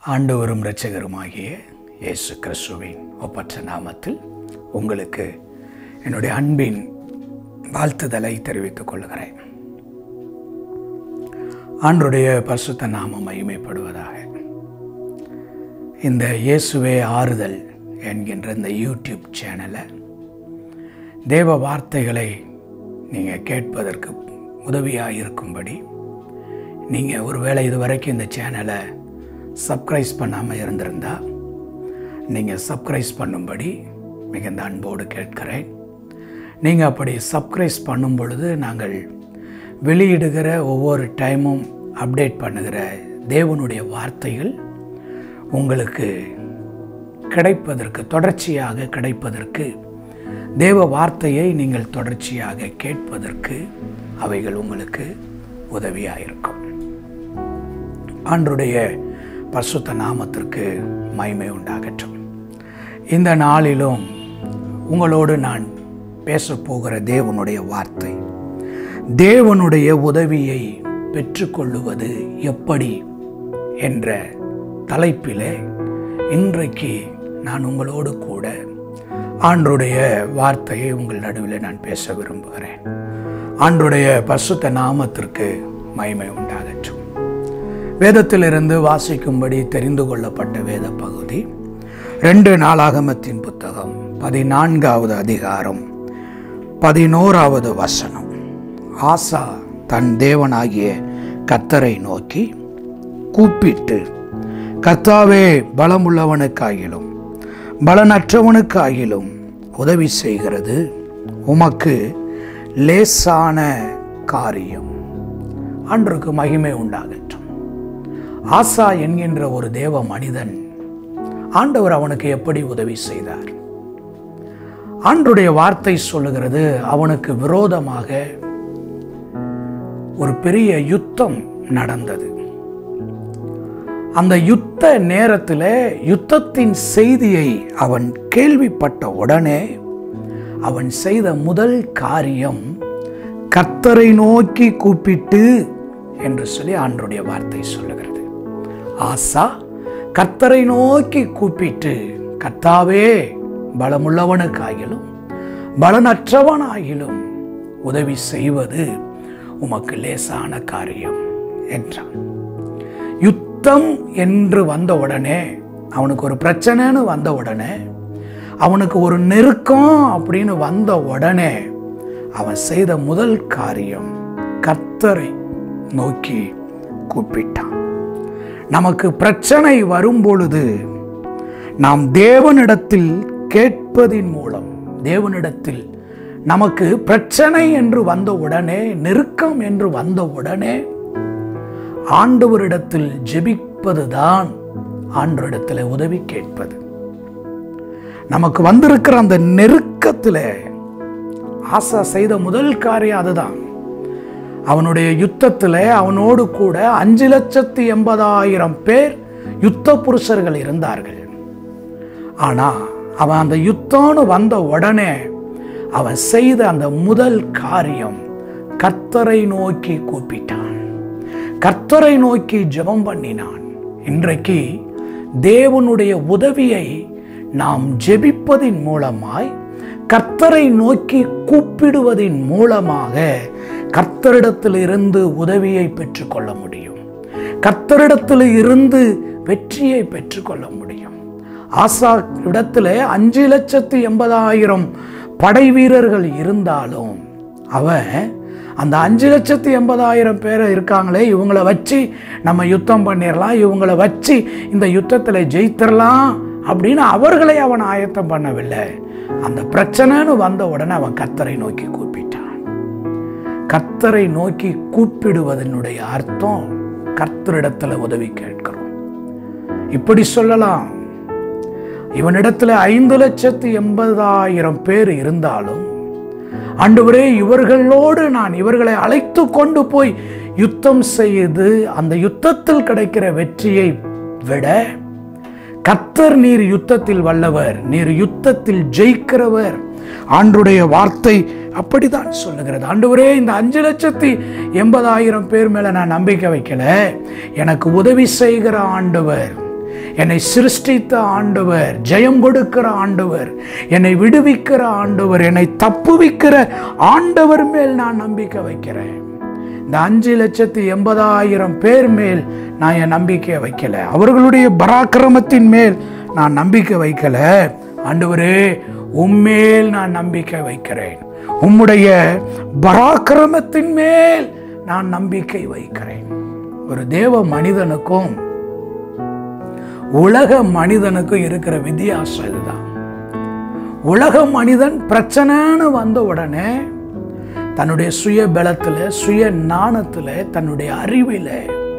ஆண்டவரும் இரட்சகருமாகிய இயேசு கிறிஸ்துவின் ஒப்பற்ற நாமத்தில் உங்களுக்கு என்னுடைய அன்பின் வாழ்த்துதலை தெரிவித்துக் கொள்கிறேன் ஆண்டுடைய பரிசுத்த நாமம் மகிமைப்படுவதாக இந்த இயேசுவே ஆறுதல் என்கின்ற இந்த யூடியூப் சேனலை தேவ வார்த்தைகளை நீங்கள் கேட்பதற்கு உதவியாக இருக்கும்படி நீங்கள் ஒருவேளை இது வரைக்கும் இந்த சேனலை சப்ஸ்கிரைஸ் பண்ணாமல் இருந்திருந்தா நீங்கள் சப்ஸ்கிரைஸ் பண்ணும்படி மிகுந்த அன்போடு கேட்கிறேன் நீங்கள் அப்படி சப்ஸ்கிரைஸ் பண்ணும் பொழுது நாங்கள் வெளியிடுகிற ஒவ்வொரு டைமும் அப்டேட் பண்ணுகிற தேவனுடைய வார்த்தைகள் உங்களுக்கு கிடைப்பதற்கு தொடர்ச்சியாக கிடைப்பதற்கு தேவ வார்த்தையை நீங்கள் தொடர்ச்சியாக கேட்பதற்கு அவைகள் உங்களுக்கு உதவியாக இருக்கும் ஆண்டுடைய பரிசுத்த நாமத்திற்கு மகிமை உண்டாகட்டும் இந்த நாளிலும் உங்களோடு நான் பேசப்போகிற தேவனுடைய வார்த்தை தேவனுடைய உதவியை பெற்றுக்கொள்ளுவது எப்படி என்ற தலைப்பிலே இன்றைக்கு நான் உங்களோடு கூட ஆண்டுடைய வார்த்தையை உங்கள் நடுவில் நான் பேச விரும்புகிறேன் ஆண்டுடைய பரிசுத்த நாமத்திற்கு மகிமை உண்டாகட்டும் வேதத்திலிருந்து வாசிக்கும்படி தெரிந்து கொள்ளப்பட்ட வேத பகுதி ரெண்டு நாளாகமத்தின் புத்தகம் பதினான்காவது அதிகாரம் பதினோராவது வசனம் ஆசா தன் தேவனாகிய கத்தரை நோக்கி கூப்பிட்டு கர்த்தாவே பலமுள்ளவனுக்காகிலும் பலனற்றவனுக்காகிலும் உதவி செய்கிறது உமக்கு லேசான காரியம் அன்றுக்கு மகிமை உண்டாகட்டும் ஆசா என்கின்ற ஒரு தேவ மனிதன் ஆண்டவர் அவனுக்கு எப்படி உதவி செய்தார் ஆண்டுடைய வார்த்தை சொல்லுகிறது அவனுக்கு விரோதமாக ஒரு பெரிய யுத்தம் நடந்தது அந்த யுத்த நேரத்தில் யுத்தத்தின் செய்தியை அவன் கேள்விப்பட்ட உடனே அவன் செய்த முதல் காரியம் கர்த்தரை நோக்கி கூப்பிட்டு என்று சொல்லி ஆண்டுடைய வார்த்தை சொல்லுகிறது ஆசா கர்த்தரை நோக்கி கூப்பிட்டு கர்த்தாவே பலமுள்ளவனுக்காகிலும் பலனற்றவனாகிலும் உதவி செய்வது உமக்கு லேசான காரியம் என்றான் யுத்தம் என்று வந்த உடனே அவனுக்கு ஒரு பிரச்சனைன்னு வந்த உடனே அவனுக்கு ஒரு நெருக்கம் அப்படின்னு வந்த உடனே அவன் செய்த முதல் காரியம் கர்த்தரை நோக்கி கூப்பிட்டான் நமக்கு பிரச்சனை வரும் பொழுது நாம் தேவனிடத்தில் கேட்பதின் மூலம் தேவனிடத்தில் நமக்கு பிரச்சனை என்று வந்த உடனே நெருக்கம் என்று வந்த உடனே ஆண்டவரிடத்தில் ஜெபிப்பதுதான் ஆண்டவரிடத்தில் உதவி கேட்பது நமக்கு வந்திருக்கிற அந்த நெருக்கத்தில் ஆசா செய்த முதல் காரியம் அதுதான் அவனுடைய யுத்தத்தில் அவனோடு கூட அஞ்சு லட்சத்தி எண்பதாயிரம் பேர் யுத்த புருஷர்கள் இருந்தார்கள் ஆனால் அவன் அந்த யுத்தம்னு வந்த உடனே அவன் செய்த அந்த முதல் காரியம் கர்த்தரை நோக்கி கூப்பிட்டான் கர்த்தரை நோக்கி ஜெபம் பண்ணினான் இன்றைக்கு தேவனுடைய உதவியை நாம் ஜெபிப்பதின் மூலமாய் கர்த்தரை நோக்கி கூப்பிடுவதின் மூலமாக கர்த்தரிடத்தில் இருந்து உதவியை பெற்றுக்கொள்ள முடியும் கர்த்தரிடத்தில் இருந்து வெற்றியை பெற்றுக்கொள்ள முடியும் ஆசா இடத்துல அஞ்சு லட்சத்து எண்பதாயிரம் படை வீரர்கள் இருந்தாலும் அவன் அந்த அஞ்சு லட்சத்து எண்பதாயிரம் பேர் இருக்காங்களே இவங்கள வச்சு நம்ம யுத்தம் பண்ணிடலாம் இவங்கள வச்சு இந்த யுத்தத்தில் ஜெயித்திரலாம் அப்படின்னு அவர்களை அவன் ஆயத்தம் பண்ணவில்லை அந்த பிரச்சனைன்னு வந்த உடனே அவன் கத்தரை நோக்கி கூப்பிட்டான் கத்தரை நோக்கி கூப்பிடுவதனுடைய அர்த்தம் கர்த்தரிடத்துல உதவி கேட்கிறோம் இப்படி சொல்லலாம் இவனிடத்துல ஐந்து லட்சத்து எண்பதாயிரம் பேர் இருந்தாலும் ஆண்டவரே இவர்களோடு நான் இவர்களை அழைத்து கொண்டு போய் யுத்தம் செய்து அந்த யுத்தத்தில் கிடைக்கிற வெற்றியை விட கர்த்தர் நீர் யுத்தத்தில் வல்லவர் நீர் யுத்தத்தில் ஜெயிக்கிறவர் ஆண்டுடைய வார்த்தை அப்படிதான் சொல்லுகிறது ஆண்டவரே இந்த அஞ்சு லட்சத்தி எண்பதாயிரம் பேர் மேல நான் நம்பிக்கை வைக்கல எனக்கு உதவி செய்கிற ஆண்டவர் என்னை சிருஷ்டித்த ஆண்டவர் ஜெயம் கொடுக்கிற ஆண்டவர் என்னை விடுவிக்கிற ஆண்டவர் என்னை தப்புவிக்கிற ஆண்டவர் மேல் நான் நம்பிக்கை வைக்கிறேன் இந்த அஞ்சு லட்சத்தி எண்பதாயிரம் பேர் மேல் நான் என் நம்பிக்கையை வைக்கல அவர்களுடைய பராக்கிரமத்தின் மேல் நான் நம்பிக்கை வைக்கல ஆண்டவரே உம்மேல் நான் நம்பிக்கை வைக்கிறேன் உம்முடைய பராக்கிரமத்தின் மேல் நான் நம்பிக்கை வைக்கிறேன் ஒரு தேவ மனிதனுக்கும் உலக மனிதனுக்கும் இருக்கிற வித்தியாசம் இதுதான் உலக மனிதன் பிரச்சனைன்னு வந்த உடனே தன்னுடைய சுய பலத்தில் சுய நாணத்தில் தன்னுடைய அறிவில்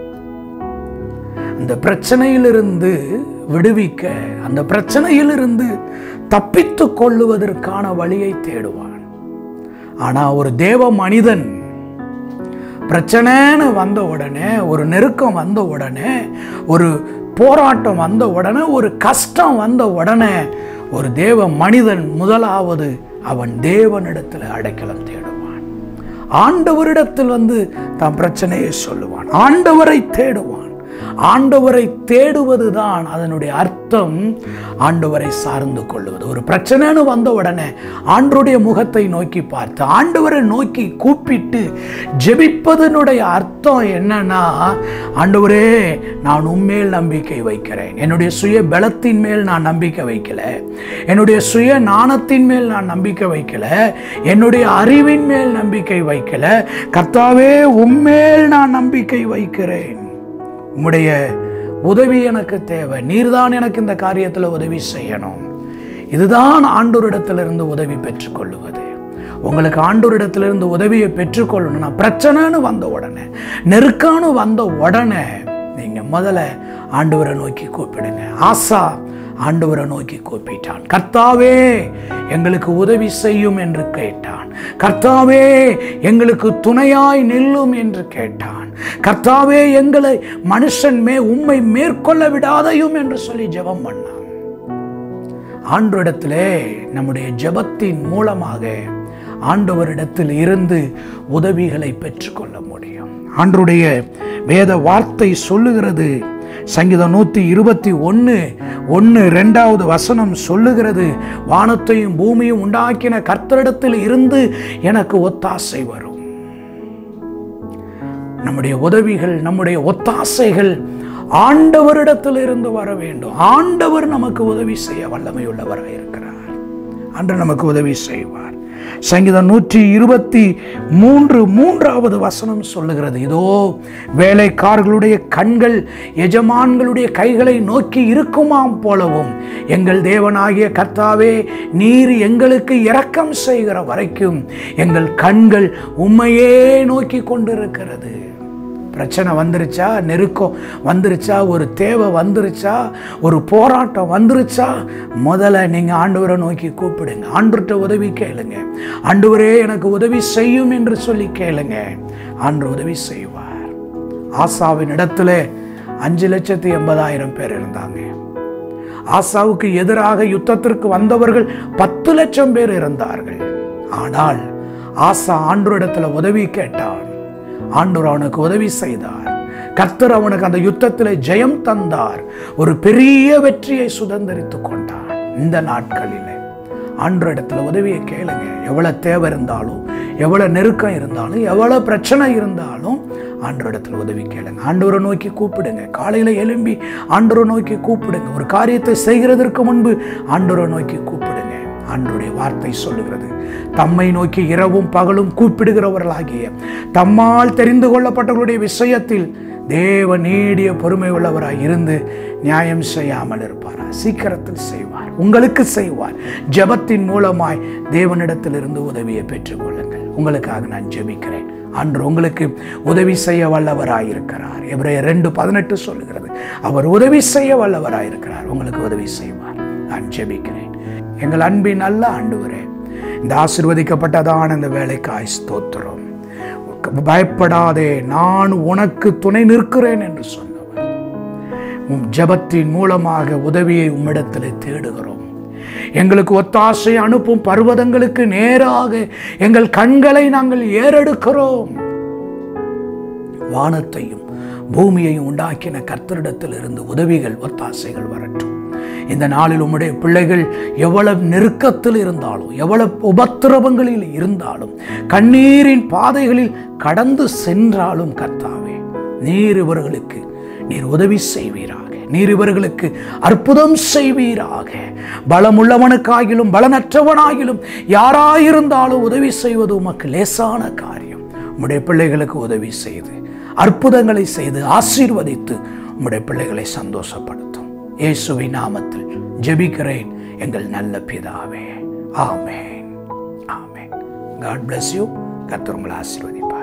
அந்த பிரச்சனையிலிருந்து விடுவிக்க அந்த பிரச்சனையிலிருந்து தப்பித்து கொள்ளுவதற்கான வழியை தேடுவான் ஆனா ஒரு தேவ மனிதன் பிரச்சனைன்னு வந்த உடனே ஒரு நெருக்கம் வந்த உடனே ஒரு போராட்டம் வந்த உடனே ஒரு கஷ்டம் வந்த உடனே ஒரு தேவ மனிதன் முதலாவது அவன் தேவனிடத்தில் அடைக்கலம் தேடுவான் ஆண்டவரிடத்தில் வந்து தான் பிரச்சனையை சொல்லுவான் ஆண்டவரை தேடுவான் ஆண்டவரை தேடுவதுதான் அதனுடைய அர்த்தம் ஆண்டவரை சார்ந்து கொள்வது ஒரு பிரச்சனைன்னு வந்த உடனே ஆண்டருடைய முகத்தை நோக்கி பார்த்து ஆண்டவரை நோக்கி கூப்பிட்டு ஜெபிப்பதனுடைய அர்த்தம் என்னன்னா ஆண்டவரே நான் உண்மையில் நம்பிக்கை வைக்கிறேன் என்னுடைய சுய பலத்தின் மேல் நான் நம்பிக்கை வைக்கல என்னுடைய சுய நாணத்தின் மேல் நான் நம்பிக்கை வைக்கல என்னுடைய அறிவின் மேல் நம்பிக்கை வைக்கல கர்த்தாவே உம்மேல் நான் நம்பிக்கை வைக்கிறேன் உம்முடைய உதவி எனக்கு தேவை நீர்தான் எனக்கு இந்த காரியத்தில் உதவி செய்யணும் இதுதான் ஆண்டோரிடத்திலிருந்து உதவி பெற்றுக்கொள்ளுவது உங்களுக்கு ஆண்டோரிடத்திலிருந்து உதவியை பெற்றுக்கொள்ளணும்னா பிரச்சனைன்னு வந்த உடனே நெருக்கான்னு வந்த உடனே நீங்க முதல்ல ஆண்டவரை நோக்கி கூப்பிடுங்க ஆசா ஆண்டவரை நோக்கி கூப்பிட்டான் கர்த்தாவே எங்களுக்கு உதவி செய்யும் என்று கேட்டான் கர்த்தாவே எங்களுக்கு துணையாய் நில்லும் என்று கேட்டான் கர்த்தாவே எங்களை மனுஷன் மே உம்மை மேற்கொள்ள விடாதையும் என்று சொல்லி ஜெபம் பண்ணான் ஆண்டவரிடத்திலே நம்முடைய ஜெபத்தின் மூலமாக ஆண்டவரிடத்தில் இருந்து உதவிகளை பெற்றுக்கொள்ள முடியும் ஆண்டருடைய வேத வார்த்தை சொல்லுகிறது சங்கீதம் நூற்றி இருபத்தி ஒன்று ஒன்று ரெண்டாவது வசனம் சொல்லுகிறது வானத்தையும் பூமியும் உண்டாக்கின கர்த்தரிடத்தில் இருந்து எனக்கு ஒத்தாசை வரும் நம்முடைய உதவிகள் நம்முடைய ஒத்தாசைகள் ஆண்டவரிடத்தில் இருந்து வர வேண்டும் ஆண்டவர் நமக்கு உதவி செய்ய வல்லமை உள்ளவராக இருக்கிறார் அன்று நமக்கு உதவி செய்வார் சங்கீதம் நூற்றி இருபத்தி மூன்று மூன்றாவது வசனம் சொல்லுகிறது இதோ வேலைக்காரர்களுடைய கண்கள் எஜமான்களுடைய கைகளை நோக்கி இருக்குமாம் போலவும் எங்கள் தேவனாகிய கர்த்தாவே நீர் எங்களுக்கு இரக்கம் செய்கிற வரைக்கும் எங்கள் கண்கள் உண்மையே நோக்கி கொண்டிருக்கிறது பிரச்சனை வந்துருச்சா நெருக்கம் வந்துருச்சா ஒரு தேவை வந்துருச்சா ஒரு போராட்டம் வந்துருச்சா முதல்ல நீங்கள் ஆண்டவரை நோக்கி கூப்பிடுங்க ஆண்டவர்கிட்ட உதவி கேளுங்க ஆண்டவரே எனக்கு உதவி செய்யும் என்று சொல்லி கேளுங்க ஆண்டு உதவி செய்வார் ஆசாவின் இடத்துல அஞ்சு லட்சத்தி எண்பதாயிரம் பேர் இருந்தாங்க ஆசாவுக்கு எதிராக யுத்தத்திற்கு வந்தவர்கள் பத்து லட்சம் பேர் இருந்தார்கள் ஆனால் ஆசா ஆண்டோரிடத்துல உதவி கேட்டான் ஆண்டவர் அவனுக்கு உதவி செய்தார் கர்த்தர் அவனுக்கு அந்த யுத்தத்தில் ஜெயம் தந்தார் ஒரு பெரிய வெற்றியை சுதந்திரித்து கொண்டான் இந்த நாட்களில் ஆண்டு இடத்துல உதவியை கேளுங்க எவ்வளவு தேவை இருந்தாலும் எவ்வளவு நெருக்கம் இருந்தாலும் எவ்வளவு பிரச்சனை இருந்தாலும் ஆண்டு இடத்துல உதவி கேளுங்க ஆண்டவரை நோக்கி கூப்பிடுங்க காலையில எழும்பி ஆண்டவரை நோக்கி கூப்பிடுங்க ஒரு காரியத்தை செய்கிறதற்கு முன்பு ஆண்டவரை நோக்கி கூப்பிடுங்க ஆண்டுடைய வார்த்தை சொல்லுகிறது தம்மை நோக்கி இரவும் பகலும் கூப்பிடுகிறவர்களாகிய தம்மால் தெரிந்து கொள்ளப்பட்டவர்களுடைய விஷயத்தில் தேவ நீடிய பொறுமை உள்ளவராய் இருந்து நியாயம் செய்யாமல் இருப்பாரா சீக்கிரத்தில் செய்வார் உங்களுக்கு செய்வார் ஜெபத்தின் மூலமாய் தேவனிடத்திலிருந்து உதவியை பெற்றுக்கொள்ளுங்கள் உங்களுக்காக நான் ஜெபிக்கிறேன் அன்று உங்களுக்கு உதவி செய்ய வல்லவராயிருக்கிறார் எவரைய ரெண்டு பதினெட்டு சொல்லுகிறது அவர் உதவி செய்ய வல்லவராயிருக்கிறார் உங்களுக்கு உதவி செய்வார் நான் ஜெபிக்கிறேன் எங்கள் அன்பின் நல்ல ஆண்டவரே இந்த ஆசிர்வதிக்கப்பட்டதான இந்த வேலைக்காய் ஸ்தோத்திரம் பயப்படாதே நான் உனக்கு துணை நிற்கிறேன் என்று சொன்னவர் உம் ஜபத்தின் மூலமாக உதவியை உம்மிடத்தில் தேடுகிறோம் எங்களுக்கு ஒத்தாசை அனுப்பும் பர்வதங்களுக்கு நேராக எங்கள் கண்களை நாங்கள் ஏறெடுக்கிறோம் வானத்தையும் பூமியையும் உண்டாக்கின கர்த்தரிடத்தில் இருந்து உதவிகள் ஒத்தாசைகள் வரட்டும் இந்த நாளில் உம்முடைய பிள்ளைகள் எவ்வளவு நெருக்கத்தில் இருந்தாலும் எவ்வளவு உபத்திரவங்களில் இருந்தாலும் கண்ணீரின் பாதைகளில் கடந்து சென்றாலும் கர்த்தாவே நீர் இவர்களுக்கு நீர் உதவி செய்வீராக நீர் இவர்களுக்கு அற்புதம் செய்வீராக பலமுள்ளவனுக்காகிலும் பலனற்றவனாகிலும் யாராயிருந்தாலும் உதவி செய்வது உமக்கு லேசான காரியம் உம்முடைய பிள்ளைகளுக்கு உதவி செய்து அற்புதங்களை செய்து ஆசீர்வதித்து உம்முடைய பிள்ளைகளை சந்தோஷப்படுத்தும் இயேசுவின் நாமத்தில் ஜெபிக்கிறேன் எங்கள் நல்ல பிதாவே ஆமென் ஆமென் காட் bless யூ கர்த்தர் உங்களை ஆசீர்வதிப்பார்